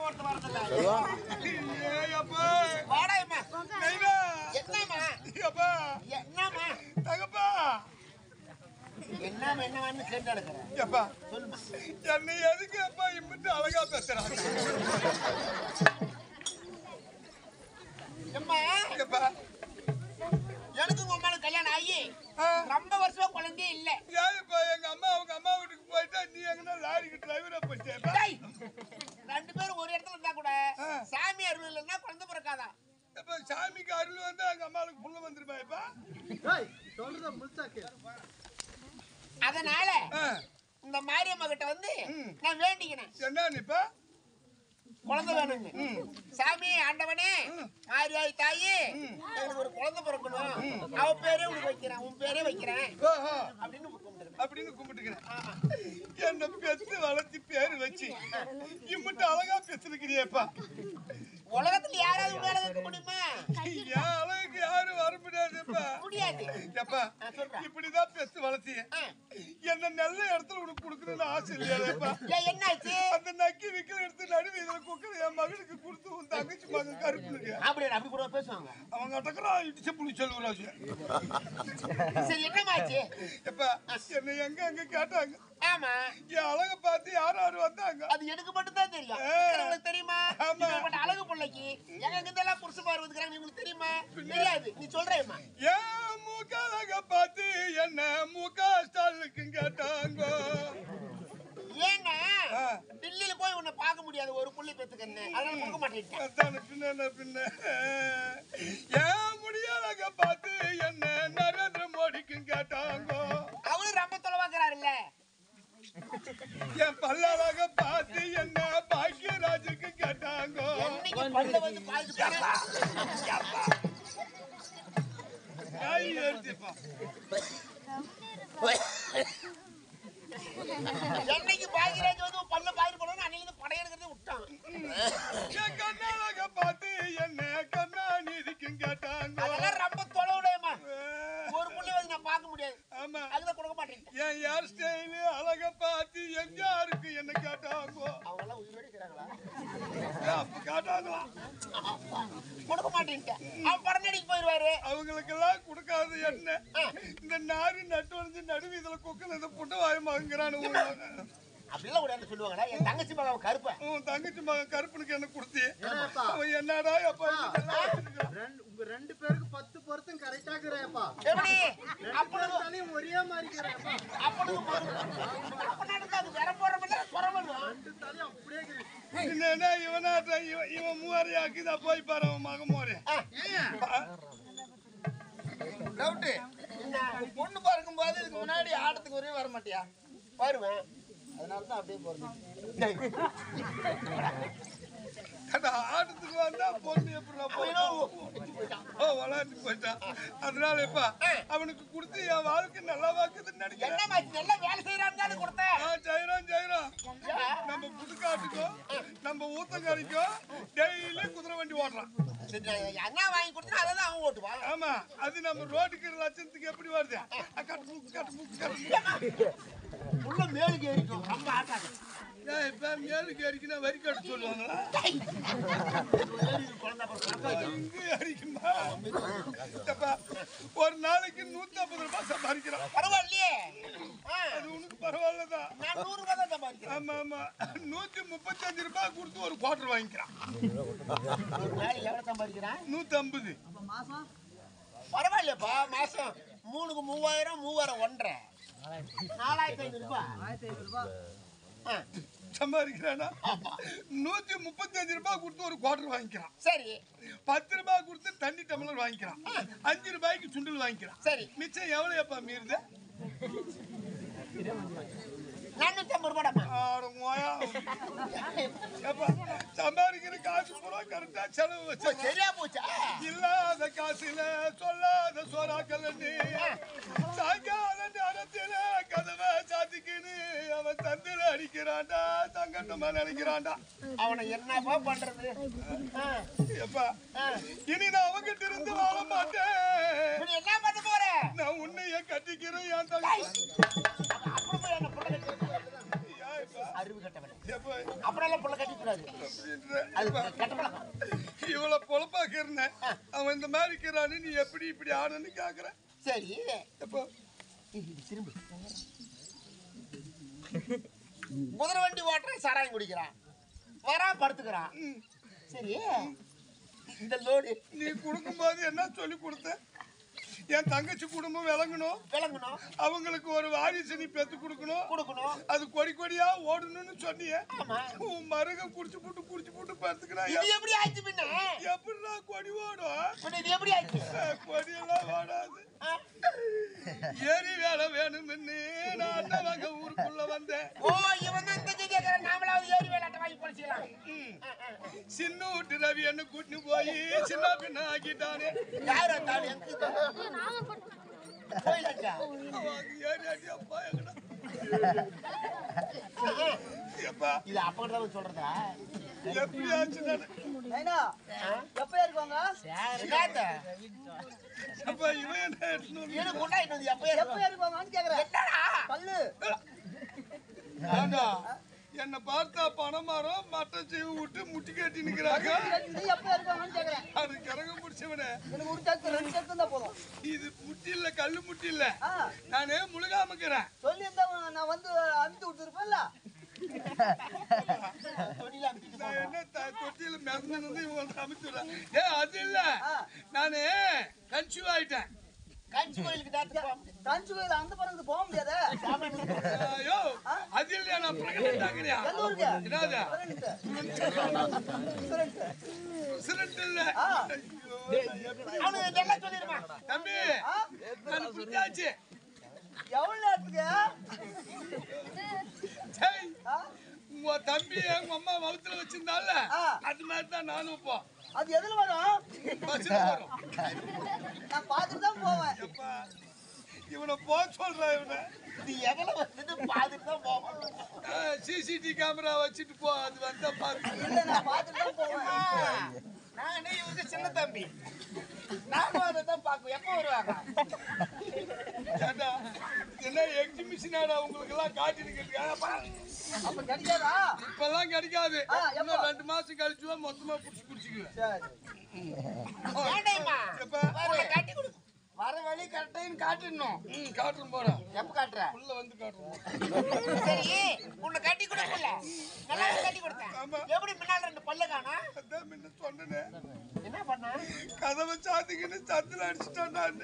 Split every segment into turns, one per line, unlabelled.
ஒருத்தன் வரதில்ல
ஏய் அப்பா
வாடாயம்மா
நைனா
என்னம்மா
அப்பா
என்னம்மா
தகப்பா
என்னம்மா என்னவான்னு கேட்டு எடுக்கிறேன்
அப்பா
சொல்லுமா
என்னை எதுக்கு அப்பா இம்பிட்டு அழகா பேசுறாங்க
எம்மா
அப்பா
எனக்கு உங்க அம்மாவுக்கு கல்யாணம் ஆகி
ஆ,
ரொம்ப வருஷமா குழந்தையே இல்ல
ஏன் இப்ப எங்க அம்மா அவங்க அம்மா வீட்டுக்கு போயிட்டா நீ எங்கன்னா லாரிக்கு டிரைவரா போயிட்டேப்பா
டேய், ரெண்டு பேரும் ஒரு இடத்துல இருந்தா கூட
ஆ.
சாமி அருள் இல்லைன்னா குழந்தை பிறக்காதான்
இப்ப சாமிக்கு அருள் வந்து எங்க அம்மாவுக்கு புள்ள வந்துருமா இப்ப
சொல்றத முழுசா கேளு
அதனால
ஆ,
இந்த மாரியம்மா கிட்ட வந்து
ம்.
நான் வேண்டிக்கினேன்
என்ன இப்ப
குழந்தை வேணுங்க சாமி ஆண்டவனே மாரியாய் தாயி எனக்கு ஒரு குழந்தை பிறக்கணும் அவ பேரே உனக்கு வைக்கிறேன் உன் பேரே வைக்கிறேன்
ஓஹோ
அப்படின்னு கும்பிட்டுக்கிறேன்
அப்படின்னு கும்பிட்டுக்கிறேன் என்ன பெத்து வளர்த்தி பேரு வச்சு இம்பிட்டு அழகா பெற்றிருக்கிறியப்பா
உலகத்துல யாராவது உன்னால இருக்க முடியுமா
என் அழகுக்கு யாரும் வர முடியாதுப்பா
முடியாது
எப்பா
நான் சொல்றேன்.
இப்படிதான் பெத்து வளர்த்திய
ஆ.
என்ன நல்ல இடத்துல உனக்கு கொடுக்கணும்னு ஆசை இல்லையாப்பா
ஏன் என்னாச்சு
அந்த நக்கி விக்கிற எடுத்து நடுவு இதுல குக்கர் என் மகனுக்கு கொடுத்து உன் தங்கச்சி மகன் கருப்புனுக்கு
அப்படி அப்படி கூட பேசுவாங்க
அவங்க அடக்கிறான் இடிச்ச புளி செல்வராஜ்
சரி என்னமாச்சு
எப்பா என்ன எங்க எங்க கேட்டாங்க
ஆமா
என் அழக பார்த்து யார் யாரு வந்தாங்க
அது எனக்கு மட்டும் தான் தெரியும்
ஆ.
உங்களுக்கு தெரியுமா
ஆமா.
இப்படிப்பட்ட அழகு பிள்ளைக்கு எங்க இருந்து எல்லாம் புருஷ பாரு வந்துக்கிறாங்க உங்களுக்கு தெரியுமா தெரியாது நீ சொல்றேம்மா
ஏன் மூக்காலக பார்த்து என்ன மூக்கா ஸ்டாலுக்கு கேட்டாங்க
ஏன்னா
ஆ.
டில்லியில போய் உன்னை பார்க்க முடியாது ஒரு புள்ளி பெத்துக்கன்னு அதனால கொடுக்க மாட்டேன்
அதான பின்ன என்ன பின்ன ஏன் முடியாலக பார்த்து என்ன நரேந்திர மோடிக்கு கேட்டாங்க
அவரும் ரொம்ப தொலைவாக்குறாருல்ல
என் பல்லாலக பார்த்து என்ன பாக்கியராஜுக்கு கேட்டாங்க
என்னைக்கு பல்ல வந்து பாய்க்கு
நாய் ஏறிச்சுப்பா.
என்னைக்கு பாய்கிறாஜ் வந்து உன் பல்ல பாயிரு போடணும் அன்னைக்கு படையெடுக்கிறதே விட்டான்
என் கண்ணாலக பார்த்து என்ன கண்ணாநிதிக்கு கேட்டாங்க
அதெல்லாம் ரொம்ப தொலைவுடையம்மா ஒரு புள்ளி வந்து நான் பார்க்க முடியாது
ஆமா
அதுதான் கொடுக்க மாட்டேன்
என் ஹேர் ஸ்டைலு அழக பார்த்து எம்ஜிஆருக்கு என்ன கேட்டாங்க
அவங்க எல்லாம் உயிரோட இருக்கிறாங்களா
அப்ப கேட்டாங்களா
கொடுக்க மாட்டேன்ட்டேன் அவன் படநடிக்கு போயிடுவாரு
அவங்களுக்கெல்லாம் கொடுக்காத என்ன இந்த நாறு நட்டு வந்து நடுவு இதுல குக்கல் இந்த புட்ட வாயமாங்கிறானு
அப்படிலாம் கூட என்ன சொல்லுவாங்கடா என் தங்கச்சி மகன் கருப்பேன்
உன் தங்கச்சி மகன் கருப்பனுக்கு என்ன கொடுத்தி
என்னப்பா?
அவன் என்னடா அப்பா இதெல்லாம் வச்சிருக்கான்?
ரெண்டு உங்க ரெண்டு பேருக்கு பத்து பொருத்தம் கரெக்டா இருக்கிறேப்பா
எப்படி
ரெண்டு
அப்படி
தலையும் ஒரே மாதிரி இருக்கிறேப்பா
அப்படி அப்ப நடந்தா அது வர போற மாதிரி சொரவணும்
ரெண்டு தலையும் அப்படியே இருக்குது
என்னன்னா இவனாட்ட இவன் இவன் மூவாரி ஆக்கிதா போய் பாரு அவன் மகன் மோரே
டவுட்டு பொண்ணு பார்க்கும் போது இதுக்கு முன்னாடி ஆட்டத்துக்கு ஒரே வர மாட்டியா
வருவேன்
அதனால தான் அப்படியே போறது
அந்த ஆட்டத்துக்கு வந்தா பொண்ணு எப்படி ஓ விளையாட்டு போயிட்டான் அதனால இப்ப அவனுக்கு கொடுத்து என் வாழ்க்கை நல்லா வாக்குதுன்னு
என்ன
நினைக்கிறேன்
மாச்சு நல்லா வேலை செய்யறான்னு தானே கொடுத்தேன்
ஆ, ஜெயராம் ஜெயராம் நம்ம புதுக்காட்டுக்கும் நம்ம ஊத்தங்கரைக்கும் டெய்லி குதிரை வண்டி ஓடுறான்
சரி, நான் என்ன வாங்கி கொடுத்தா அதை தான் அவன் ஓட்டுவான்
ஆமா அது நம்ம ரோட்டுக்கு லட்சத்துக்கு எப்படி வருது அ, கட்டு மூக்கு, கட்டு மூக்கு, கட்டு மூக்கு.
உள்ள மேலுக்கு ஏறிக்கும் ரொம்ப ஆட்டாது
ஏன் இப்ப மேலுக்கு அடிக்கணும் வரி கட்டு சொல்லுவாங்களா
குழந்தை அப்புறம் பிறக்க வைக்கும்.
இங்கு அடிக்குமா எப்பா, ஒரு நாளைக்கு நூத்தி ஐம்பது ரூபாய் சம்பாதிக்கிறான்
பரவாயில்லையே ஆ,
அது உனக்கு பரவாயில்லதான்
நான் நூறு ரூபாய் தான் சம்பாதிக்கிறேன்
ஆமா ஆமா நூத்தி முப்பத்தஞ்சு ரூபாய் கொடுத்து ஒரு குவார்டர் வாங்கிக்கிறான்
ஒரு நாளைக்கு எவ்வளவு சம்பாதிக்கிறேன்
நூத்தி ஐம்பது
பரவாயில்லையப்பா மாசம் மூணுக்கு மூவாயிரம் மூவாயிரம் ஒன்றரை நாலாயிரத்தி ஐநூறு ரூபாய் ஆ,
சம்பாதிக்கிறானா நூத்தி முப்பத்தஞ்சு ரூபாய் கொடுத்து ஒரு குவார்டர் வாங்கிக்கிறான்
சரி
பத்து ரூபாய் கொடுத்து தண்ணி டம்ளர் வாங்கிக்கிறான் அஞ்சு ரூபாய்க்கு சுண்டல் வாங்கிக்கிறான்
சரி
மிச்சம் எவ்வளவு எப்பா மீறுது
நானூத்தி ஐம்பது ரூபாடாமா
ஆட மோயா. எப்பா, சம்பாதிக்கிற காசு பூரா கரெக்டா செலவு வச்சு
சரியா போச்சா
இல்லாத காசுல சொல்லாத சோறாக்கல் சாயங்கால நேரத்தில கதவை சாத்திக்கின்னு அவன் தந்தில அடிக்கிறான்டா தங்கட்டமா நினைக்கிறான்டா
அவனை என்னப்பா பண்றது ஆ,
எப்பா
ஆ.
இனி நான் அவங்கிட்ட இருந்து வாழ மாட்டேன்
இப்ப நீ என்ன பண்ண போற
நான் உன்னைய கட்டிக்கிறேன் என் தங்கச்சி
அப்புறம் போய் என்ன பொண்ணு கட்டி-
ஏன் இப்ப?
அறிவு கட்டவன்
எப்ப
அப்படியெல்லாம் புள்ள கட்டிக்க கூடாது
அப்படின்ற
அது கெட்ட பழக்கம்
இவ்வளவு பொழப்பாக்க இருந்தேன் அவன் இந்த மாதிரி இருக்கிறான்னு நீ எப்படி இப்படி ஆனன்னு கேக்குற
சரி
எப்போ
திரும்ப குதிரை வண்டி ஓட்டுறேன் சாராயம் குடிக்கிறான் வரா படுத்துக்கிறான் சரி இந்த லோடு
நீ கொடுக்கும்போது என்ன சொல்லி கொடுத்த என் தங்கச்சி குடும்பம் விளங்கணும்
விளங்கணும்
அவங்களுக்கு ஒரு வாரிசு நீ பெத்து கொடுக்கணும்
கொடுக்கணும்
அது கொடி கொடியா ஓடணும்னு சொன்னியே
ஆமா
உன் மருக குடிச்சு போட்டு குடிச்சு போட்டு படுத்துக்கிறான்
இது எப்படி ஆச்சு பின்ன
எப்படிடா கொடி ஓடும்
பின்ன இது எப்படி ஆச்சு
கொடியெல்லாம் ஓடாது
ஆ?
ஏறி வேலை வேணும்னு நான் அண்ணவங்க ஊருக்குள்ள வந்தேன்
ஓ இவன் தான் இந்த கேட்கறேன் நாமளாவது ஏறி வேலாட்ட வாங்கி படிச்சுக்கலாம்
சின்ன வீட்டு ரவி என்ன கூட்டின்னு போய் சின்ன பின்ன ஆக்கிட்டானே
யார் அந்த ஆளு எங்க கோயிலாச்சா
அவன் ஏறி அடி அப்பா எங்கடா எப்பா
இது அப்பதான் சொல்றதா
எப்படி ஆச்சு நானு?
எப்ப இருக்குவாங்க
என்னத்த
அப்பா இவன் என்ன எடுத்துன்னு வந்து-
இது கொண்டா இன்னது எப்ப
எப்ப இருக்குவாங்கன்னு கேக்குறேன்
என்னடா
பல்லு
ஏண்டா, என்னை பார்த்தா பணமரம் மட்டை செய்வு விட்டு முட்டி கட்டி நிக்கிறாங்க
இது எப்ப இருக்குவாங்கன்னு கேக்குறேன்
அது கிறங்க முடிச்சவனே
எனக்கு ஒரு சத்து ரெண்டு சத்து தான் போதும்
இது முட்டி இல்ல கல்லு முட்டி இல்ல
ஆ
நானே முழுகாமக்கிறேன்
சொல்லியிருந்தா நான் வந்து அமுத்து விட்டுருப்பேன்ல
தொழில அமுத்திட்டு
நான் என்ன த- தொட்டியில மிதந்து இவங்க அமைச்சுடுறேன் ஏ அது இல்ல
ஆ.
நானு கன்சியூவ் ஆயிட்டேன்
கஞ்சி கோயிலுக்கு தாத்து போ
கஞ்சி கோயில் அந்த பறந்து போக முடியாது
ஐயோ அது இல்லையா நான் பிரெக்னென்ட் ஆகிறியா
எந்த ஊருக்கு?
என்னது
Different.
சிரண்ட் இல்ல
ஆ.
அவனுக்கு நல்லா சொல்லிருமா
தம்பி
ஆ?
நான் புரிஞ்சாச்சு
எவ்வளவு நேரத்துக்கு
சரி
ஆ?
உங்க தம்பி எங்க அம்மா வகுத்துல வச்சிருந்தால
ஆ.
அது மாதிரி தான் நானும் இப்போ
அது எதுல வரும்
பஸ்ல வரும்
நான் பார்த்துட்டு தான் போவேன்
எப்பா இவனை போக சொல்ற இவனை
இது எவ்வளவு வந்துட்டு பாத்துட்டு தான் போவோம்
சிசிடி கேமரா வச்சுட்டு போ அது வந்தா பாரு
இல்ல நான் பார்த்துட்டு தான் போவேன்
நானே இவங்க சின்ன தம்பி நானும் அதை தான் பார்க்கும் எப்போ வருவாங்க
ஏண்டா, என்ன எக்ஸிபிஷனாடா உங்களுக்கு எல்லாம் காட்டிருக்கிறதுக்காக
அப்ப கிடைக்காதா
இப்பெல்லாம் கிடைக்காது
ஆ, எப்போ?
இன்னும் ரெண்டு மாசம் கழிச்சு மொத்தமா புடிச்சு குடிச்சுக்குவேன்
சரி
வேண்டாம்மா
எப்ப?
உன்னை கட்டி கொடு
வர வழி கரெக்டாக காட்டிடணும்
ம் காட்டுறோம் போறோம்
எப்ப காட்டுற
உள்ள வந்து காட்டுறோம்
சரி உன்னை கட்டி கொடுக்கல நல்லா கட்டி கொடுத்தேன்
ஆமா.
எப்படி முன்னால ரெண்டு பல்லு காணா
அதான் முன்ன சொன்னனே
என்ன பண்ண
கதவை சாத்திக்கின்னு சத்துல அடிச்சுட்டான் நான்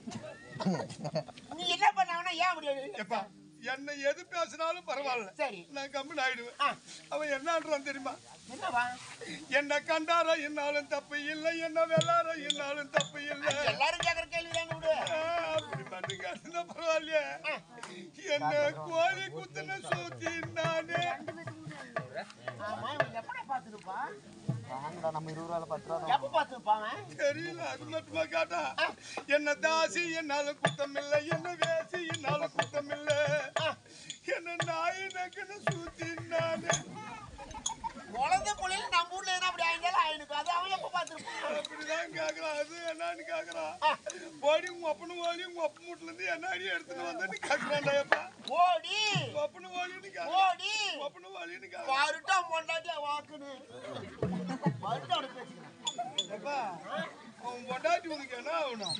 நீ என்ன பண்ண அவனா ஏன் முடியாது
எப்பா என்ன எது பேசினாலும் பரவாயில்ல
சரி
நான் கம்முன்னு ஆயிடுவேன்
ஆ.
அவன் என்னன்றான் தெரியுமா
என்னவா
என்ன கண்டாரோ என்னாலும் தப்பு இல்லை என்ன வெள்ளாரோ என்னாலும் தப்பு இல்லை
எல்லாரும் கேக்குற கேள்வி தாங்க விடு
ஆ, அப்படி மட்டும் கேட்டுனா பரவாயில்லையே என்ன கோழி குத்துன சூத்தி நானே
ஆமா இவன் எப்படா பாத்துருப்பான்
நம்ம இருபது ரூபாய் பத்து ரூபா
எப்ப பாத்துருப்பான் அவன்
தெரியல அது மட்டுமா கேட்டா என்ன தாசி என்னால குத்தம் இல்லை என்ன வேசி என்னால குத்தம் இல்லை என்ன நாய் நக்குன்னு சூத்தி நானே
குழந்தை புள்ளையில நம்ம ஊர்ல எதுனா அப்படி ஆயிருந்தாலும் ஆயிருக்கு அது அவன் எப்ப பாத்துருப்பான்
அப்படிதான் கேக்குறான் அது என்னன்னு கேக்குறான் ஓடி உங்க அப்பனு ஓடி உங்க அப்ப வீட்டுல இருந்து என்ன அடி எடுத்துட்டு வந்தேன்னு கேக்குறான்டா எப்பா
ஓடி
உங்க அப்பனு ஓடின்னு கேக்குறான்
ஓடி
உங்க அப்பனு ஓடின்னு கேக்குறான்
பாருட்டா மொண்டாட்டியா வாக்குன்னு பாருட்டா அவனுக்கு பேசிக்கிறேன்
எப்பா அவன் பொண்டாட்டி உனக்கு என்ன ஆகணும்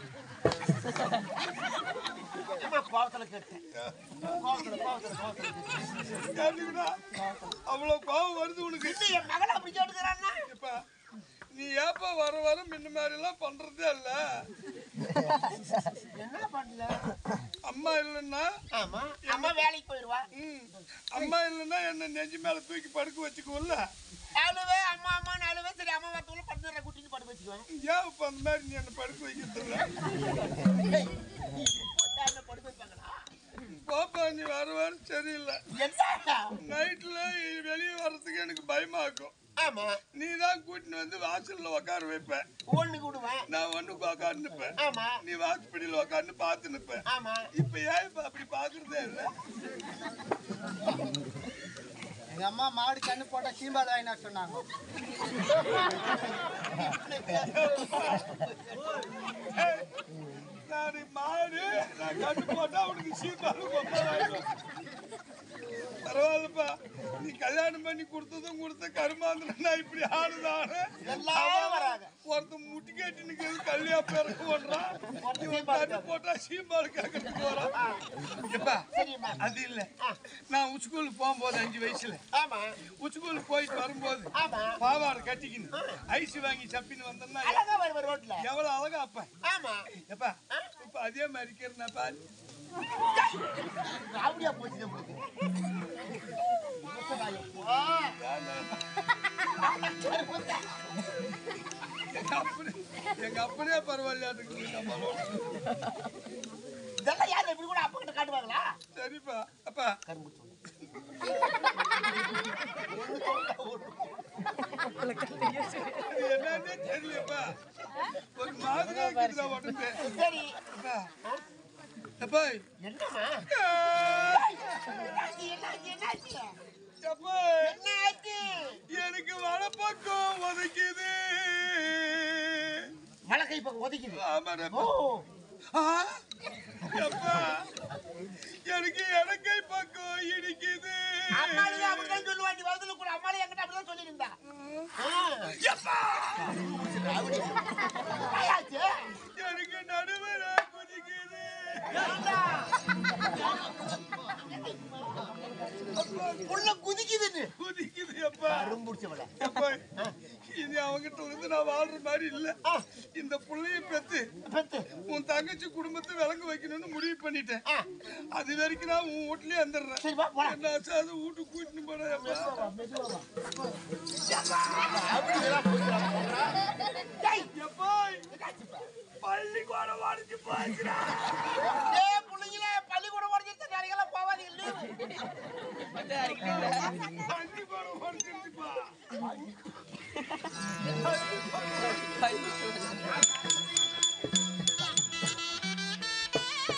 ஏம்மா கோவத்துல கேட்டேன் கோவத்துல கோவத்துல கோவத்துல கேட்டேன்.
கேட்டுக்கிட்டா அவ்வளவு கோவம் வருது உனக்கு
இது என் மகளை அப்படி கேட்டுக்கிறான்னா
இப்ப நீ ஏப்பா வர வர முன்ன மாதிரி எல்லாம் பண்றதே இல்ல
என்ன பண்ணல
அம்மா இல்லைன்னா
ஆமா அம்மா வேலைக்கு போயிடுவா
ம், அம்மா இல்லைன்னா என்ன நெஞ்சு மேல தூக்கி படுக்க வச்சுக்குவோம்ல
அழுவே அம்மா அம்மா அழுவே சரி அம்மா வரத்துக்குள்ள படுத்துற குட்டின்னு படுக்க வச்சுக்குவேன்
ஏன் இப்ப அந்த மாதிரி நீ என்ன படுக்க வைக்கிறது இல்ல
போட்டாங்க படுக்க வைப்பாங்களா
பாப்பா நீ வர வர சரியில்லை
என்ன
நைட்ல வெளியே வர்றதுக்கு எனக்கு பயமா இருக்கும்
ஆமா
நீ தான் கூட்டின்னு வந்து வாசல்ல உட்கார வைப்ப
ஒண்ணு விடுவேன்
நான் ஒண்ணுக்கு உட்காந்து நிப்பேன்
ஆமா
நீ வாசப்படியில உட்காந்து பார்த்து நிப்பேன்
ஆமா
இப்ப ஏன் இப்ப அப்படி பாக்குறதே இல்ல
எங்க அம்மா மாடு கண்ணு போட்டா சீம்பால் வாங்கினா சொன்னாங்க
ஏய், நான் மாடு நான் கட்டு போட்டா உனக்கு சீப்பாலும் கொப்பராயிடும் பரவாயில்லப்பா நீ கல்யாணம் பண்ணி கொடுத்ததும் கொடுத்த கருமாந்திர நான் இப்படி ஆடுதான்
எல்லாரும் வராங்க
ஒருத்தன் முட்டி கேட்டு நிக்கிறது கல்யாண பிறகு ஓடுறான் இவன் தண்ணி போட்டா சீம்பாடு கேட்கறதுக்கு வரான் எப்பா
சரிம்மா
அது இல்ல நான் உச்கூலுக்கு போகும்போது அஞ்சு வயசுல
ஆமா
உச்கூலுக்கு போயிட்டு வரும்போது
ஆமா
பாவாடை கட்டிக்கின்னு ஐஸ் வாங்கி சப்பின்னு வந்தோம்னா
அழகா வருவ ரோட்ல
எவ்வளவு அழகா அப்ப
ஆமா
எப்பா இப்ப அதே மாதிரி இருக்கிறேன்ப்பா
அப்படியா போச்சு நம்மளுக்கு
எங்க அப்பனே எங்க அப்பனே பரவாயில்லையாட்டுக்கு நம்மளோட
இதெல்லாம் யாரு இப்படி கூட அப்பா கிட்ட காட்டுவாங்களா
சரிப்பா அப்பா இது என்னன்னே தெரியலப்பா ஒரு மாதிரியா இருக்குதா உடம்பு
சரி
அப்பா அப்பா
என்னம்மா
ஏய்,
என்னாச்சு என்னாச்சு என்னாச்சு
அப்பா
என்னாச்சு
எனக்கு வலப்பக்கம் ஒதுக்குது
மழை கை பக்கம் ஒதுக்குது ஓ
ஆமாடப்பா ஆ? அப்பா எனக்கு இடக்கை பக்கம் இடிக்குது
அம்மாளுங்க அப்படிதான் சொல்லுவா நீ வரதுல கூட அம்மாளே என்கிட்ட அப்படிதான் சொல்லியிருந்தா
அப்பா
ஆயாச்சு
எனக்கு நடுவில் குதிக்குது
உள்ள குதிக்குதுன்னு
குதிக்குது அப்பா
முடிச்சவள
அப்பா இனி அவங்கிட்ட இருந்து நான் வாழ்ற மாதிரி இல்ல இந்த புள்ளைய பெத்து
பெத்து
உன் தங்கச்சி குடும்பத்தை விளங்க வைக்கணும்னு முடிவு பண்ணிட்டேன்
ஆ.
அது வரைக்கும் நான் உன் வீட்லயே வந்துடுறேன்
சரி வா போலாம்
என்ன ஆச்சு அது வீட்டுக்கு கூட்டிட்டு போறேன்
டேய்
எப்பா பள்ளிக்கூடம் உடஞ்சு போச்சுடா
டேய் புள்ளைங்களே பள்ளிக்கூடம் உடஞ்சிருந்த நாளைக்கெல்லாம் போவாதீங்க லீவு
பள்ளிக்கூடம் உடஞ்சிருச்சுப்பா